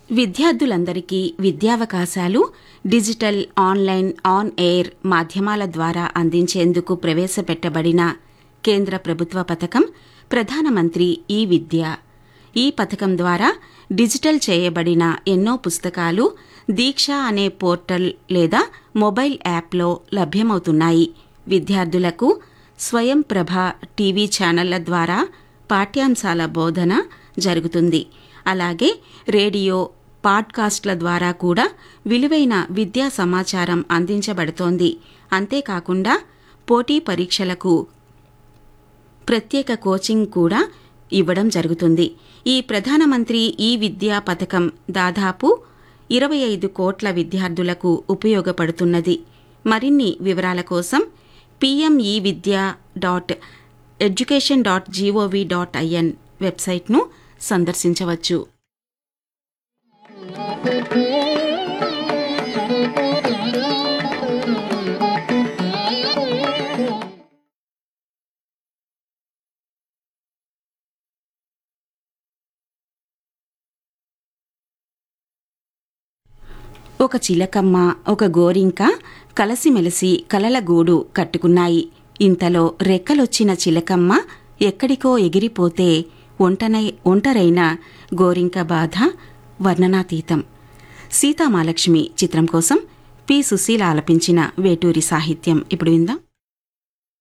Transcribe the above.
విద్యార్థులందరికీ విద్యావకాశాలు digital online on air మాధ్యమాల ద్వారా అందించేందుకు ప్రవేశపెట్టబడిన కేంద్ర ప్రభుత్వ పథకం ప్రధానమంత్రి ఈ విద్య ఈ పథకం ద్వారా డిజిటల్ చేయబడిన ఎన్నో పుస్తకాలు దీక్ష అనే పోర్టల్ లేదా మొబైల్ యాప్లో లభ్యమవుతున్నాయి విద్యార్థులకు స్వయం ప్రభ టీవీ ఛానళ్ల ద్వారా పాఠ్యాంశాల బోధన జరుగుతుంది అలాగే రేడియో పాడ్కాస్ట్ల ద్వారా కూడా విలువైన విద్యా సమాచారం అందించబడుతోంది అంతేకాకుండా పోటీ పరీక్షలకు ప్రత్యేక కోచింగ్ కూడా ఇవ్వడం జరుగుతుంది ఈ ప్రధానమంత్రి ఈ విద్యా పథకం దాదాపు ఇరవై ఐదు కోట్ల విద్యార్థులకు ఉపయోగపడుతున్నది మరిన్ని వివరాల కోసం PME Vidya dot education dot GOV dot IN వెబ్సైట్ను సందర్శించవచ్చు ఒక చిలకమ్మ ఒక గోరింక కలసిమెలిసి కలల గూడు కట్టుకున్నాయి ఇంతలో రెక్కలొచ్చిన చిలకమ్మ ఎక్కడికో ఎగిరిపోతే ఒంటనై ఒంటరైన గోరింక బాధ వర్ణనాతీతం సీతామాలక్ష్మి చిత్రం కోసం పి సుశీల ఆలపించిన వేటూరి సాహిత్యం ఇప్పుడు విందాం